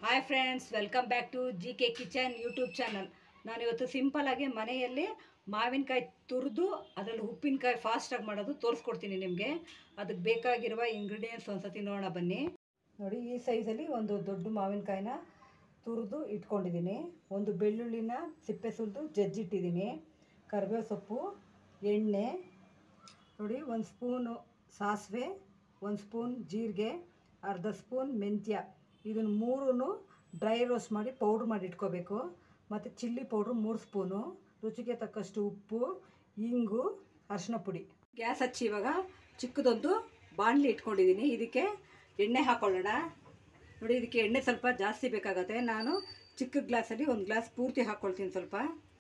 hi friends welcome back to G K kitchen YouTube channel ನಾನಿವತ್ತು ಸಿಂಪಲ್ಲಾಗಿ ಮನೆಯಲ್ಲಿ ಮಾವಿನಕಾಯಿ ತುರಿದು ಅದರಲ್ಲಿ ಉಪ್ಪಿನಕಾಯಿ ಫಾಸ್ಟಾಗಿ ಮಾಡೋದು ತೋರಿಸ್ಕೊಡ್ತೀನಿ ನಿಮಗೆ ಅದಕ್ಕೆ ಬೇಕಾಗಿರುವ ಇಂಗ್ರೀಡಿಯೆಂಟ್ಸ್ ಒಂದ್ಸತಿ ನೋಡೋಣ ಬನ್ನಿ ನೋಡಿ ಈ ಸೈಜಲ್ಲಿ ಒಂದು ದೊಡ್ಡ ಮಾವಿನಕಾಯಿನ ತುರಿದು ಇಟ್ಕೊಂಡಿದ್ದೀನಿ ಒಂದು ಬೆಳ್ಳುಳ್ಳಿನ ಸಿಪ್ಪೆ ಸುಲಿದು ಜಜ್ಜಿಟ್ಟಿದ್ದೀನಿ ಕರಿಬೇವು ಸೊಪ್ಪು ಎಣ್ಣೆ ನೋಡಿ ಒಂದು ಸ್ಪೂನು ಸಾಸಿವೆ ಒಂದು ಸ್ಪೂನ್ ಜೀರಿಗೆ ಅರ್ಧ ಸ್ಪೂನ್ ಮೆಂತ್ಯ ಇದನ್ನು ಮೂರೂ ಡ್ರೈ ರೋಸ್ಟ್ ಮಾಡಿ ಪೌಡ್ರ್ ಮಾಡಿ ಇಟ್ಕೋಬೇಕು ಮತ್ತು ಚಿಲ್ಲಿ ಪೌಡ್ರು ಮೂರು ಸ್ಪೂನು ರುಚಿಗೆ ತಕ್ಕಷ್ಟು ಉಪ್ಪು ಇಂಗು ಅರಿಶಿನ ಪುಡಿ ಗ್ಯಾಸ್ ಹಚ್ಚಿ ಇವಾಗ ಚಿಕ್ಕದೊಂದು ಬಾಣಲಿ ಇಟ್ಕೊಂಡಿದ್ದೀನಿ ಇದಕ್ಕೆ ಎಣ್ಣೆ ಹಾಕ್ಕೊಳ್ಳೋಣ ನೋಡಿ ಇದಕ್ಕೆ ಎಣ್ಣೆ ಸ್ವಲ್ಪ ಜಾಸ್ತಿ ಬೇಕಾಗತ್ತೆ ನಾನು ಚಿಕ್ಕ ಗ್ಲಾಸಲ್ಲಿ ಒಂದು ಗ್ಲಾಸ್ ಪೂರ್ತಿ ಹಾಕ್ಕೊಳ್ತೀನಿ ಸ್ವಲ್ಪ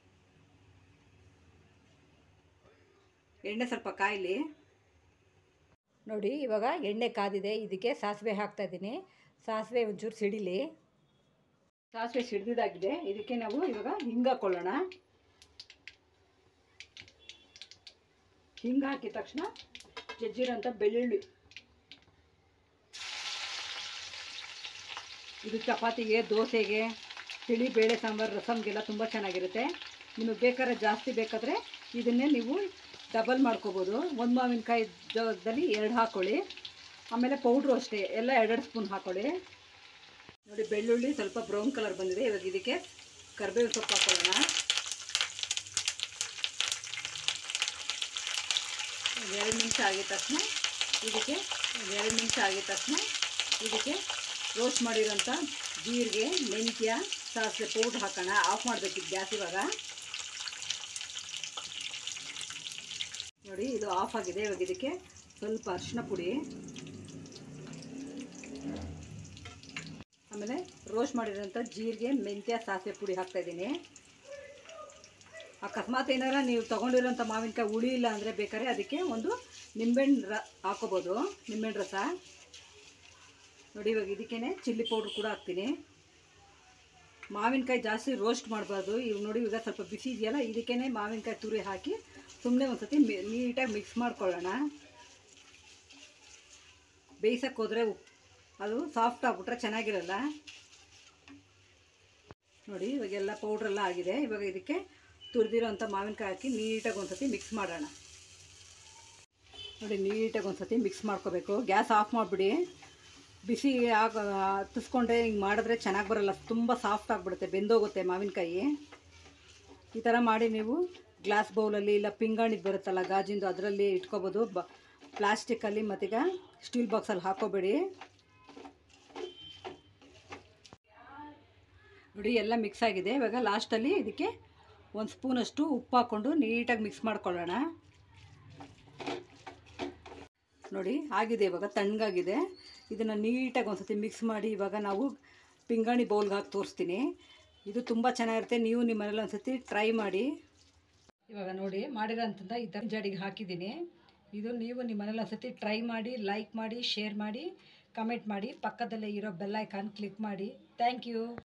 ಎಣ್ಣೆ ಸ್ವಲ್ಪ ಕಾಯಲಿ ನೋಡಿ ಇವಾಗ ಎಣ್ಣೆ ಕಾದಿದೆ ಇದಕ್ಕೆ ಸಾಸಿವೆ ಹಾಕ್ತಾ ಇದ್ದೀನಿ ಸಾಸಿವೆ ಒಂಚೂರು ಸಿಡಿಲಿ ಸಾಸಿವೆ ಸಿಡಿದಾಗಿದೆ ಇದಕ್ಕೆ ನಾವು ಇವಾಗ ಹಿಂಗೆ ಹಾಕ್ಕೊಳ್ಳೋಣ ಹಿಂಗೆ ಹಾಕಿದ ತಕ್ಷಣ ಜಜ್ಜಿರೋಂಥ ಬೆಳ್ಳುಳ್ಳಿ ಇದು ಚಪಾತಿಗೆ ದೋಸೆಗೆ ತಿಳಿ ಬೇಳೆ ಸಾಂಬಾರು ರಸಮ್ಗೆಲ್ಲ ತುಂಬ ಚೆನ್ನಾಗಿರುತ್ತೆ ನಿಮಗೆ ಬೇಕಾದ್ರೆ ಜಾಸ್ತಿ ಬೇಕಾದರೆ ಇದನ್ನೇ ನೀವು ಡಬಲ್ ಮಾಡ್ಕೋಬೋದು ಒಂದು ಮಾವಿನಕಾಯಿ ಜಾಗದಲ್ಲಿ ಎರಡು ಹಾಕ್ಕೊಳ್ಳಿ ಆಮೇಲೆ ಪೌಡ್ರು ಅಷ್ಟೇ ಎಲ್ಲ ಎರಡೆರಡು ಸ್ಪೂನ್ ಹಾಕ್ಕೊಳ್ಳಿ ನೋಡಿ ಬೆಳ್ಳುಳ್ಳಿ ಸ್ವಲ್ಪ ಬ್ರೌನ್ ಕಲರ್ ಬಂದಿದೆ ಇವಾಗ ಇದಕ್ಕೆ ಕರಿಬೇವು ಸೊಪ್ಪು ಹಾಕ್ಕೊಳ್ಳೋಣ ಎರಡು ನಿಮಿಷ ಆಗಿದ ತಕ್ಷಣ ಇದಕ್ಕೆ ಎರಡು ನಿಮಿಷ ಆಗಿದ ತಕ್ಷಣ ಇದಕ್ಕೆ ರೋಸ್ಟ್ ಮಾಡಿರೋಂಥ ಜೀರಿಗೆ ಮೆಂತ್ಯ ಸಾಸಿವೆ ಪೌಡ್ರ್ ಹಾಕೋಣ ಆಫ್ ಮಾಡಬೇಕಿತ್ತು ಗ್ಯಾಸ್ ಇವಾಗ ನೋಡಿ ಇದು ಆಫ್ ಆಗಿದೆ ಇವಾಗ ಇದಕ್ಕೆ ಸ್ವಲ್ಪ ಅರಿಶಿನ ಪುಡಿ ಆಮೇಲೆ ರೋಸ್ಟ್ ಮಾಡಿರೋಂಥ ಜೀರಿಗೆ ಮೆಂತ್ಯ ಸಾಸಿವೆ ಪುಡಿ ಹಾಕ್ತಾಯಿದ್ದೀನಿ ಅಕಸ್ಮಾತ್ ಏನಾರ ನೀವು ತೊಗೊಂಡಿರೋಂಥ ಮಾವಿನಕಾಯಿ ಹುಳಿ ಇಲ್ಲ ಅಂದರೆ ಬೇಕಾದ್ರೆ ಅದಕ್ಕೆ ಒಂದು ನಿಂಬೆಹಣ್ಣು ರ ಹಾಕೋಬೋದು ನಿಂಬೆಹಣ್ಣು ರಸ ನೋಡಿ ಇವಾಗ ಇದಕ್ಕೇ ಚಿಲ್ಲಿ ಪೌಡ್ರ್ ಕೂಡ ಹಾಕ್ತೀನಿ ಮಾವಿನಕಾಯಿ ಜಾಸ್ತಿ ರೋಸ್ಟ್ ಮಾಡಬಾರ್ದು ಇವಾಗ ನೋಡಿ ಇವಾಗ ಸ್ವಲ್ಪ ಬಿಸಿ ಇದೆಯಲ್ಲ ಇದಕ್ಕೇ ಮಾವಿನಕಾಯಿ ತುರಿ ಹಾಕಿ ಸುಮ್ಮನೆ ಒಂದು ಸತಿ ನೀಟಾಗಿ ಮಿಕ್ಸ್ ಮಾಡ್ಕೊಳ್ಳೋಣ ಬೇಯಿಸೋಕ್ಕೆ ಹೋದರೆ ಅದು ಸಾಫ್ಟ್ ಆಗಿಬಿಟ್ರೆ ಚೆನ್ನಾಗಿರಲ್ಲ ನೋಡಿ ಇವಾಗೆಲ್ಲ ಪೌಡ್ರೆಲ್ಲ ಆಗಿದೆ ಇವಾಗ ಇದಕ್ಕೆ ತುರಿದಿರೋ ಅಂಥ ಮಾವಿನಕಾಯಿ ಹಾಕಿ ನೀಟಾಗಿ ಒಂದು ಸತಿ ಮಿಕ್ಸ್ ಮಾಡೋಣ ನೋಡಿ ನೀಟಾಗಿ ಒಂದು ಸತಿ ಮಿಕ್ಸ್ ಮಾಡ್ಕೋಬೇಕು ಗ್ಯಾಸ್ ಆಫ್ ಮಾಡಿಬಿಡಿ ಬಿಸಿ ಆಗ ಹತ್ತಿಸ್ಕೊಂಡ್ರೆ ಹಿಂಗೆ ಮಾಡಿದ್ರೆ ಚೆನ್ನಾಗಿ ಬರಲ್ಲ ತುಂಬ ಸಾಫ್ಟ್ ಆಗಿಬಿಡುತ್ತೆ ಬೆಂದೋಗುತ್ತೆ ಮಾವಿನಕಾಯಿ ಈ ಥರ ಮಾಡಿ ನೀವು ಗ್ಲಾಸ್ ಬೌಲಲ್ಲಿ ಇಲ್ಲ ಪಿಂಗಾಣಿಗೆ ಬರುತ್ತಲ್ಲ ಗಾಜಿಂದು ಅದರಲ್ಲಿ ಇಟ್ಕೋಬೋದು ಬ ಪ್ಲಾಸ್ಟಿಕ್ಕಲ್ಲಿ ಮತ್ತೀಗ ಸ್ಟೀಲ್ ಬಾಕ್ಸಲ್ಲಿ ಹಾಕೋಬೇಡಿ ನೋಡಿ ಎಲ್ಲ ಮಿಕ್ಸ್ ಆಗಿದೆ ಇವಾಗ ಲಾಸ್ಟಲ್ಲಿ ಇದಕ್ಕೆ ಒಂದು ಸ್ಪೂನಷ್ಟು ಉಪ್ಪು ಹಾಕ್ಕೊಂಡು ನೀಟಾಗಿ ಮಿಕ್ಸ್ ಮಾಡ್ಕೊಳ್ಳೋಣ ನೋಡಿ ಆಗಿದೆ ಇವಾಗ ತಣ್ಣಗಾಗಿದೆ ಇದನ್ನು ನೀಟಾಗಿ ಒಂದು ಸತಿ ಮಿಕ್ಸ್ ಮಾಡಿ ಇವಾಗ ನಾವು ಪಿಂಗಾಣಿ ಬೌಲ್ಗೆ ಹಾಕಿ ತೋರಿಸ್ತೀನಿ ಇದು ತುಂಬ ಚೆನ್ನಾಗಿರುತ್ತೆ ನೀವು ನಿಮ್ಮ ಮನೇಲಿ ಒಂದು ಸತಿ ಟ್ರೈ ಮಾಡಿ ಇವಾಗ ನೋಡಿ ಮಾಡಿರೋಂಥದ್ದು ಈ ಥರ ಜಾಡಿಗೆ ಹಾಕಿದ್ದೀನಿ ಇದು ನೀವು ನಿಮ್ಮ ಮನೇಲಿ ಒಂದು ಸತಿ ಟ್ರೈ ಮಾಡಿ ಲೈಕ್ ಮಾಡಿ ಶೇರ್ ಮಾಡಿ ಕಮೆಂಟ್ ಮಾಡಿ ಪಕ್ಕದಲ್ಲೇ ಇರೋ ಬೆಲ್ ಐಕಾನ್ ಕ್ಲಿಕ್ ಮಾಡಿ ಥ್ಯಾಂಕ್ ಯು